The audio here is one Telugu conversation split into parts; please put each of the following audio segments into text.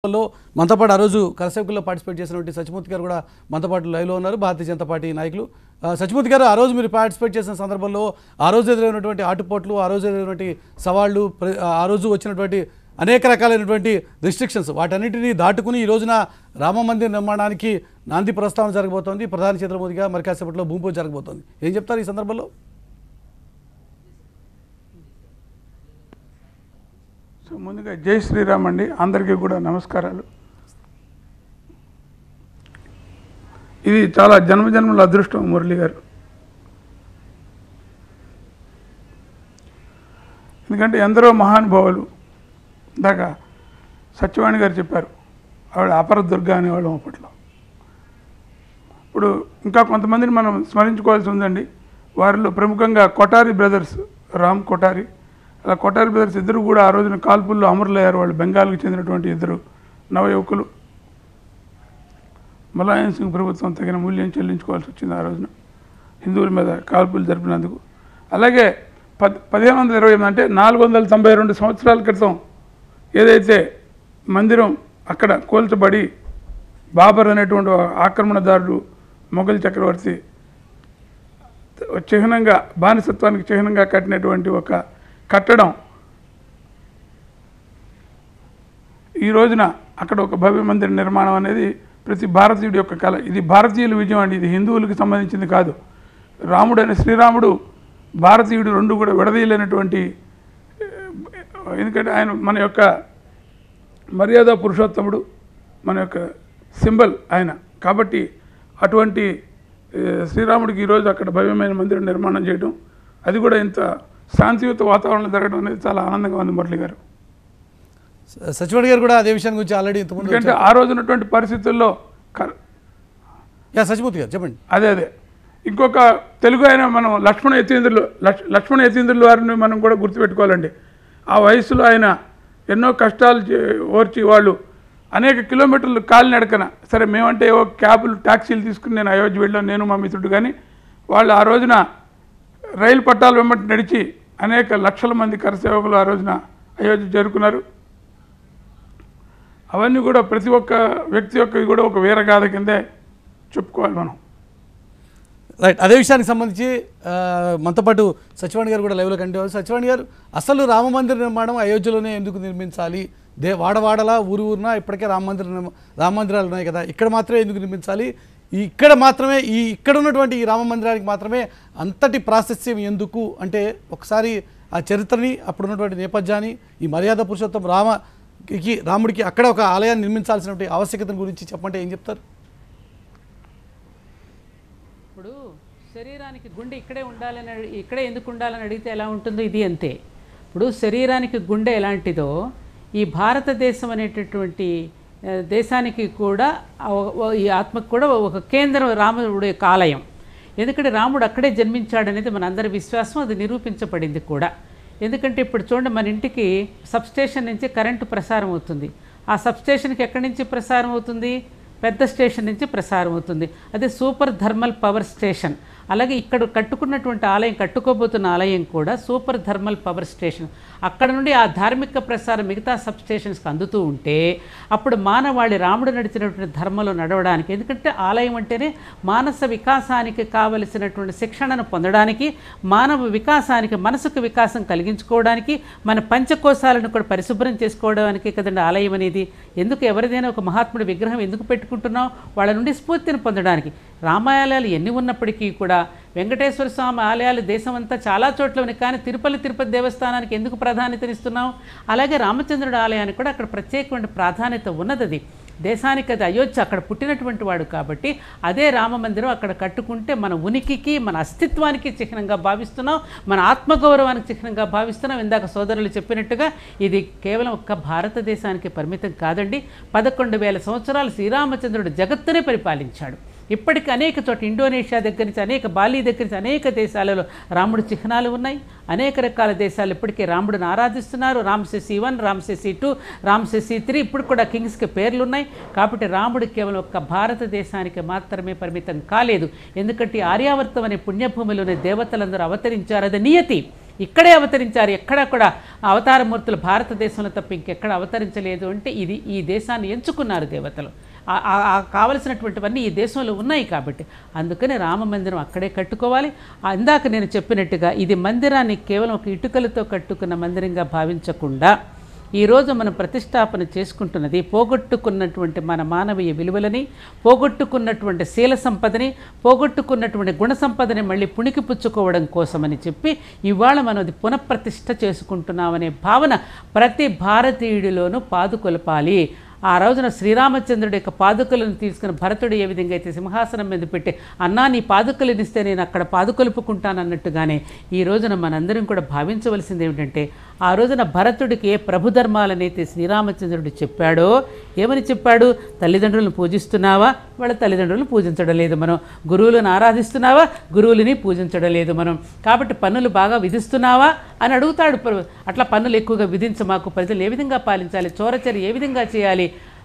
లో మనతో పాటు ఆ రోజు కరసేవకుల్లో పార్టిసిపేట్ చేసినటువంటి సచిమూర్తి గారు కూడా మనతో పాటు లైవ్లో ఉన్నారు భారతీయ జనతా పార్టీ నాయకులు ఆ, సచిమూర్తి గారు ఆ రోజు మీరు పార్టిసిపేట్ చేసిన సందర్భంలో ఆ రోజు ఎదురైనటువంటి ఆటుపోట్లు ఆ రోజు ఎదురైనటువంటి సవాళ్ళు ప్ర- ఆ రోజు వచ్చినటువంటి అనేక రకాలైనటువంటి రిస్ట్రిక్షన్స్ వాటన్నిటిని దాటుకుని ఈ రోజున రామ మందిర నిర్మాణానికి నాంది ప్రస్తావన జరగబోతోంది ప్రధాని నరేంద్ర మోదీగా మరి కాసేపట్లో భూమి పూజ జరగబోతోంది ఏం చెప్తారు ఈ సందర్భంలో సో ముందుగా జై శ్రీరామ్ అండి అందరికీ కూడా నమస్కారాలు ఇది చాలా జన్మజన్మల అదృష్టం మురళి గారు ఎందుకంటే ఎందరో మహానుభావులు ఇందాక సత్యవాణి గారు చెప్పారు ఆవిడ అపర దుర్గా అనేవాళ్ళం అప్పట్లో ఇప్పుడు ఇంకా కొంతమందిని మనం స్మరించుకోవాల్సి ఉందండి వారిలో ప్రముఖంగా కొటారి బ్రదర్స్ రామ్ కొటారి అలా కొటారి బ్రదర్స్ ఇద్దరు కూడా ఆ రోజున కాల్పుల్లో అమరులయ్యారు వాళ్ళు బెంగాల్కి చెందినటువంటి ఇద్దరు నవయువకులు ములాయం సింగ్ ప్రభుత్వం తగిన మూల్యం చెల్లించుకోవాల్సి వచ్చింది ఆ రోజున హిందువుల మీద కాల్పులు జరిపినందుకు అలాగే పద్ పదిహేను వందల ఇరవై ఎనిమిది అంటే నాలుగు వందల తొంభై రెండు సంవత్సరాల క్రితం ఏదైతే మందిరం అక్కడ కూల్చబడి బాబర్ అనేటువంటి ఒక ఆక్రమణదారుడు మొఘల్ చక్రవర్తి చిహ్నంగా బానిసత్వానికి చిహ్నంగా కట్టినటువంటి ఒక కట్టడం ఈ రోజున అక్కడ ఒక భవ్య మందిర నిర్మాణం అనేది ప్రతి భారతీయుడి యొక్క కళ ఇది భారతీయుల విజయం అండి ఇది హిందువులకు సంబంధించింది కాదు రాముడు అనే శ్రీరాముడు భారతీయుడు రెండు కూడా విడదీయలేనటువంటి ఆ, ఎందుకంటే ఆయన మన యొక్క మర్యాద పురుషోత్తముడు మన యొక్క సింబల్ ఆయన కాబట్టి అటువంటి ఏ, శ్రీరాముడికి ఈరోజు అక్కడ భవ్యమైన మందిరం నిర్మాణం చేయడం అది కూడా ఇంత శాంతియుత వాతావరణంలో జరగడం అనేది చాలా ఆనందంగా ఉంది మురళి గారు స- సచివాణి గారు కూడా అదే విషయాన్ని గురించి ఆల్రెడీ ఇంతకుముందు ఎందుకంటే ఆ రోజు ఉన్నటువంటి పరిస్థితుల్లో కర్- యా సచిమూర్తి గారు చెప్పండి అదే అదే ఇంకొక తెలుగు ఆయన మనం లక్ష్మణ యతీంద్రులు లక్ష్- లక్ష్మణ యతీంద్రుల వారిని మనం కూడా గుర్తుపెట్టుకోవాలండి ఆ వయసులో ఆయన ఎన్నో కష్టాలు చే- ఓర్చి వాళ్ళు అనేక కిలోమీటర్లు కాలినడకన సరే మేమంటే ఏవో క్యాబులు ట్యాక్సీలు తీసుకుని నేను అయోధ్య వెళ్ళాను నేను మా మిత్రుడు కానీ వాళ్ళు ఆ రోజున రైలు పట్టాలు వెంబడి నడిచి అనేక లక్షల మంది కరసేవకులు ఆ రోజున అయోధ్య చేరుకున్నారు అవన్నీ కూడా ప్రతి ఒక్క వ్యక్తి యొక్క కూడా ఒక వీరగాథ కిందే చెప్పుకోవాలి మనం రైట్ అదే విషయానికి సంబంధించి ఆ, మనతో పాటు సచివాణి గారు కూడా లైవ్లో కంటే సచివాణి గారు అసలు రామ మందిర నిర్మాణం అయోధ్యలోనే ఎందుకు నిర్మించాలి దే వాడవాడలా ఊరు ఊరిన ఇప్పటికే రామ మందిర నిర్మ- రామ మందిరాలు ఉన్నాయి కదా ఇక్కడ మాత్రమే ఎందుకు నిర్మించాలి ఈ ఇక్కడ మాత్రమే ఈ ఇక్కడ ఉన్నటువంటి ఈ రామ మందిరానికి మాత్రమే అంతటి ప్రాశస్యం ఎందుకు అంటే ఒకసారి ఆ చరిత్రని అప్పుడు ఉన్నటువంటి నేపథ్యాన్ని ఈ మర్యాద పురుషోత్తం రామకి రాముడికి అక్కడ ఒక ఆలయాన్ని నిర్మించాల్సినటువంటి ఆవశ్యకతను గురించి చెప్పంటే ఏం చెప్తారు ఇప్పుడు శరీరానికి గుండె ఇక్కడే ఉండాలని అడి- ఇక్కడే ఎందుకు ఉండాలని అడిగితే ఎలా ఉంటుందో ఇది అంతే ఇప్పుడు శరీరానికి గుండె ఎలాంటిదో ఈ భారతదేశం అనేటటువంటి ఆ, దేశానికి కూడా ఆ- ఓ- ఈ ఆత్మకు కూడా ఒక కేంద్రం రాముడి యొక్క ఆలయం ఎందుకంటే రాముడు అక్కడే జన్మించాడనేది మన అందరి విశ్వాసం అది నిరూపించబడింది కూడా ఎందుకంటే ఇప్పుడు చూడండి మన ఇంటికి సబ్స్టేషన్ నుంచి కరెంటు ప్రసారం అవుతుంది ఆ సబ్స్టేషన్కి ఎక్కడి నుంచి ప్రసారం అవుతుంది పెద్ద స్టేషన్ నుంచి ప్రసారం అవుతుంది అదే సూపర్ థర్మల్ పవర్ స్టేషన్ అలాగే ఇక్కడ కట్టుకున్నటువంటి ఆలయం కట్టుకోబోతున్న ఆలయం కూడా సూపర్ థర్మల్ పవర్ స్టేషన్ అక్కడ నుండి ఆ ధార్మిక ప్రసారం మిగతా సబ్ స్టేషన్స్కి అందుతూ ఉంటే అప్పుడు మానవాళి రాముడు నడిచినటువంటి ధర్మంలో నడవడానికి ఎందుకంటే ఆలయం అంటేనే మానస వికాసానికి కావలసినటువంటి శిక్షణను పొందడానికి మానవ వికాసానికి మనసుకు వికాసం కలిగించుకోవడానికి మన పంచకోశాలను కూడా పరిశుభ్రం చేసుకోవడానికి కదండి ఆలయం అనేది ఎందుకు ఎవరిదైనా ఒక మహాత్ముడి విగ్రహం ఎందుకు పెట్టుకుంటున్నాం వాళ్ళ నుండి స్ఫూర్తిని పొందడానికి రామాలయాలు ఎన్ని ఉన్నప్పటికీ కూడా వెంకటేశ్వర స్వామి ఆలయాలు దేశమంతా చాలా చోట్ల ఉన్నాయి కానీ తిరుపతి తిరుపతి దేవస్థానానికి ఎందుకు ప్రాధాన్యతనిస్తున్నాం అలాగే రామచంద్రుడి ఆలయానికి కూడా అక్కడ ప్రత్యేకమైన ప్రాధాన్యత ఉన్నది అది దేశానికి అది అయోధ్య అక్కడ పుట్టినటువంటి వాడు కాబట్టి అదే రామ మందిరం అక్కడ కట్టుకుంటే మన ఉనికికి మన అస్తిత్వానికి చిహ్నంగా భావిస్తున్నాం మన ఆత్మగౌరవానికి చిహ్నంగా భావిస్తున్నాం ఇందాక సోదరులు చెప్పినట్టుగా ఇది కేవలం ఒక్క భారతదేశానికి పరిమితం కాదండి పదకొండు వేల సంవత్సరాలు శ్రీరామచంద్రుడు జగత్తునే పరిపాలించాడు ఇప్పటికి అనేక చోట్ల ఇండోనేషియా దగ్గర నుంచి అనేక బాలి దగ్గర నుంచి అనేక దేశాలలో రాముడి చిహ్నాలు ఉన్నాయి అనేక రకాల దేశాలు ఇప్పటికే రాముడిని ఆరాధిస్తున్నారు Ramesses one Ramesses two Ramesses three ఇప్పుడు కూడా కింగ్స్కి పేర్లు ఉన్నాయి కాబట్టి రాముడు కేవలం ఒక్క భారతదేశానికి మాత్రమే పరిమితం కాలేదు ఎందుకంటే ఈ ఆర్యావర్తం అనే పుణ్యభూమిలోనే దేవతలందరూ అవతరించారు అది నియతి ఇక్కడే అవతరించారు ఎక్కడ కూడా అవతారమూర్తులు భారతదేశంలో తప్ప ఇంకెక్కడ అవతరించలేదు అంటే ఇది ఈ దేశాన్ని ఎంచుకున్నారు దేవతలు ఆ- ఆ- ఆ కావలసినటువంటివన్నీ ఈ దేశంలో ఉన్నాయి కాబట్టి అందుకని రామ మందిరం అక్కడే కట్టుకోవాలి ఆ ఇందాక నేను చెప్పినట్టుగా ఇది మందిరాన్ని కేవలం ఒక ఇటుకలతో కట్టుకున్న మందిరంగా భావించకుండా ఈరోజు మనం ప్రతిష్టాపన చేసుకుంటున్నది పోగొట్టుకున్నటువంటి మన మానవీయ విలువలని పోగొట్టుకున్నటువంటి శీల సంపదని పోగొట్టుకున్నటువంటి గుణ సంపదని మళ్ళీ పుణికి పుచ్చుకోవడం కోసమని చెప్పి ఇవాళ మనం అది పునఃప్రతిష్ఠ చేసుకుంటున్నామనే భావన ప్రతి భారతీయుడిలోనూ పాదుకొలపాలి ఆ రోజున శ్రీరామచంద్రుడి యొక్క పాదుకలను తీసుకుని భరతుడు ఏ విధంగా అయితే సింహాసనం మీద పెట్టి అన్నా నీ పాదుకలను ఇస్తే నేను అక్కడ పాదుకొలుపుకుంటానన్నట్టుగానే ఈ రోజున మనందరం కూడా భావించవలసింది ఏమిటంటే ఆ రోజున భరతుడికి ఏ ప్రభుధర్మాలనైతే శ్రీరామచంద్రుడు చెప్పాడో ఏమని చెప్పాడు తల్లిదండ్రులను పూజిస్తున్నావా వాళ్ళ తల్లిదండ్రులను పూజించడం లేదు మనం గురువులను ఆరాధిస్తున్నావా గురువులని పూజించడం లేదు మనం కాబట్టి పన్నులు బాగా విధిస్తున్నావా అని అడుగుతాడు ప్ర- అట్లా పన్నులు ఎక్కువగా విధించ మాకు ప్రజలు ఏ విధంగా పాలించాలి చోరచరి ఏ విధంగా చేయాలి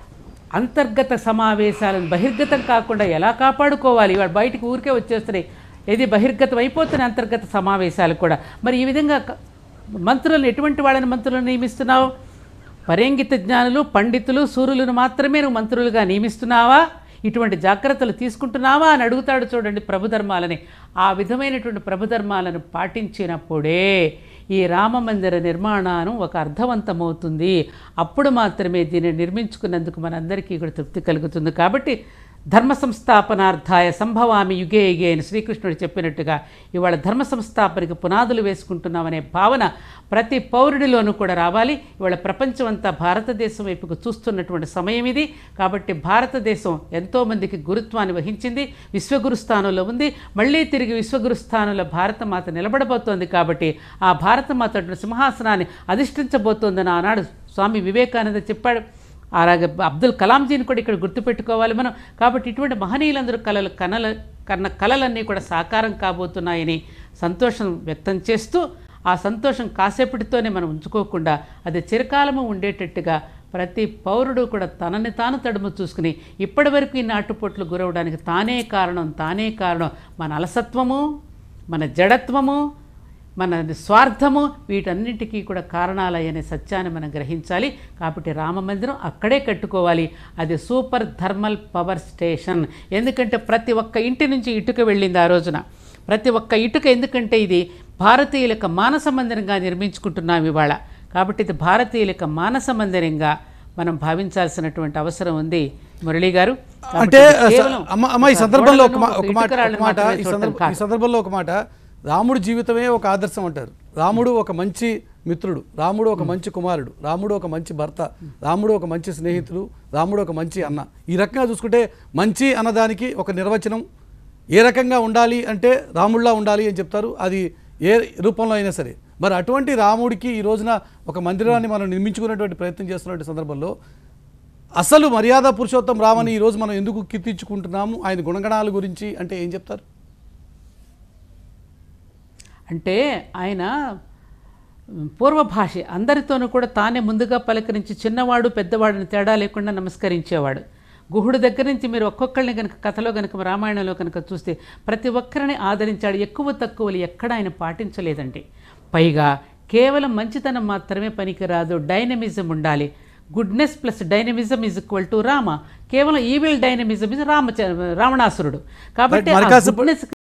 అంతర్గత సమావేశాలను బహిర్గతం కాకుండా ఎలా కాపాడుకోవాలి వాడు బయటికి ఊరికే వచ్చేస్తున్నాయి ఇది బహిర్గతం అయిపోతున్నాయి అంతర్గత సమావేశాలు కూడా మరి ఈ విధంగా క- మంత్రులను ఎటువంటి వాళ్ళని మంత్రులను నియమిస్తున్నావు పరేంగిత జ్ఞానులు పండితులు సూర్యులను మాత్రమే నువ్వు మంత్రులుగా నియమిస్తున్నావా ఇటువంటి జాగ్రత్తలు తీసుకుంటున్నావా అని అడుగుతాడు చూడండి ప్రభుధర్మాలని ఆ విధమైనటువంటి ప్రభుధర్మాలను పాటించినప్పుడే ఈ రామ మందిర నిర్మాణం ఒక అర్థవంతమవుతుంది అప్పుడు మాత్రమే దీన్ని నిర్మించుకున్నందుకు మనందరికీ కూడా తృప్తి కలుగుతుంది కాబట్టి ధర్మ సంస్థాపనార్థాయ సంభవామి యుగే యుగే అని శ్రీకృష్ణుడు చెప్పినట్టుగా ఇవాళ ధర్మ సంస్థాపనకి పునాదులు వేసుకుంటున్నామనే భావన ప్రతి పౌరుడిలోనూ కూడా రావాలి ఇవాళ ప్రపంచం అంతా భారతదేశం వైపుకు చూస్తున్నటువంటి సమయం ఇది కాబట్టి భారతదేశం ఎంతోమందికి గురుత్వాన్ని వహించింది విశ్వగురు స్థానంలో ఉంది మళ్ళీ తిరిగి విశ్వగురు స్థానంలో భారతమాత నిలబడబోతోంది కాబట్టి ఆ భారతమాత సింహాసనాన్ని అధిష్ఠించబోతోందని ఆనాడు స్వామి వివేకానంద చెప్పాడు అలాగే అబ్దుల్ కలాంజీని కూడా ఇక్కడ గుర్తుపెట్టుకోవాలి మనం కాబట్టి ఇటువంటి మహనీయులందరూ కళలు కనల కన్న కళలన్నీ కూడా సాకారం కాబోతున్నాయని సంతోషం వ్యక్తం చేస్తూ ఆ సంతోషం కాసేపటితోనే మనం ఉంచుకోకుండా అది చిరకాలము ఉండేటట్టుగా ప్రతి పౌరుడు కూడా తనని తాను తడుము చూసుకుని ఇప్పటివరకు ఈ నాటుపోట్లు గురవడానికి తానే కారణం తానే కారణం మన అలసత్వము మన జడత్వము మన స్వార్థము వీటన్నిటికీ కూడా కారణాలయ్యనే సత్యాన్ని మనం గ్రహించాలి కాబట్టి రామ మందిరం అక్కడే కట్టుకోవాలి అది సూపర్ థర్మల్ పవర్ స్టేషన్ ఎందుకంటే ప్రతి ఒక్క ఇంటి నుంచి ఇటుక వెళ్ళింది ఆ రోజున ప్రతి ఒక్క ఇటుక ఎందుకంటే ఇది భారతీయుల యొక్క మానస మందిరంగా నిర్మించుకుంటున్నాం ఇవాళ కాబట్టి ఇది భారతీయుల యొక్క మానస మందిరంగా మనం భావించాల్సినటువంటి అవసరం ఉంది మురళీ గారు కాబట్టి అంటే ఇది కేవలం అమ్మ అమ్మ ఈ సందర్భంలో ఒక గోడలను, మా- ఒక మాట ఇటుకరాళ్ళను ఒక మాట మాత్రమే ఈ చూడటం సందర్భ కాదు. ఈ సందర్భంలో ఒక మాట రాముడు జీవితమే ఒక ఆదర్శం అంటారు రాముడు ఒక మంచి మిత్రుడు రాముడు ఒక మంచి కుమారుడు రాముడు ఒక మంచి భర్త రాముడు ఒక మంచి స్నేహితుడు రాముడు ఒక మంచి అన్న ఈ రకంగా చూసుకుంటే మంచి అన్నదానికి ఒక నిర్వచనం ఏ రకంగా ఉండాలి అంటే రాముడిలా ఉండాలి అని చెప్తారు అది ఏ రూపంలో అయినా సరే మరి అటువంటి రాముడికి ఈ రోజున ఒక మందిరాన్ని మనం నిర్మించుకునేటువంటి ప్రయత్నం చేస్తున్నటువంటి సందర్భంలో అసలు మర్యాద పురుషోత్తం రామని ఈరోజు మనం ఎందుకు కీర్తించుకుంటున్నాము ఆయన గుణగణాల గురించి అంటే ఏం చెప్తారు అంటే ఆయన ఉమ్, పూర్వభాష అందరితోనూ కూడా తానే ముందుగా పలకరించి చిన్నవాడు పెద్దవాడిని తేడా లేకుండా నమస్కరించేవాడు గుహుడు దగ్గర నుంచి మీరు ఒక్కొక్కరిని కనుక కథలో కనుక రామాయణంలో కనుక చూస్తే ప్రతి ఒక్కరిని ఆదరించాడు ఎక్కువ తక్కువలు ఎక్కడ ఆయన పాటించలేదండి పైగా కేవలం మంచితనం మాత్రమే పనికిరాదు డైనమిజం ఉండాలి goodness plus dynamism is equal to Rama కేవలం ఈవిల్ డైనమిజం ఇస్ రామ రావణాసురుడు కాబట్టి మరి ఆ కాసేపు- goodness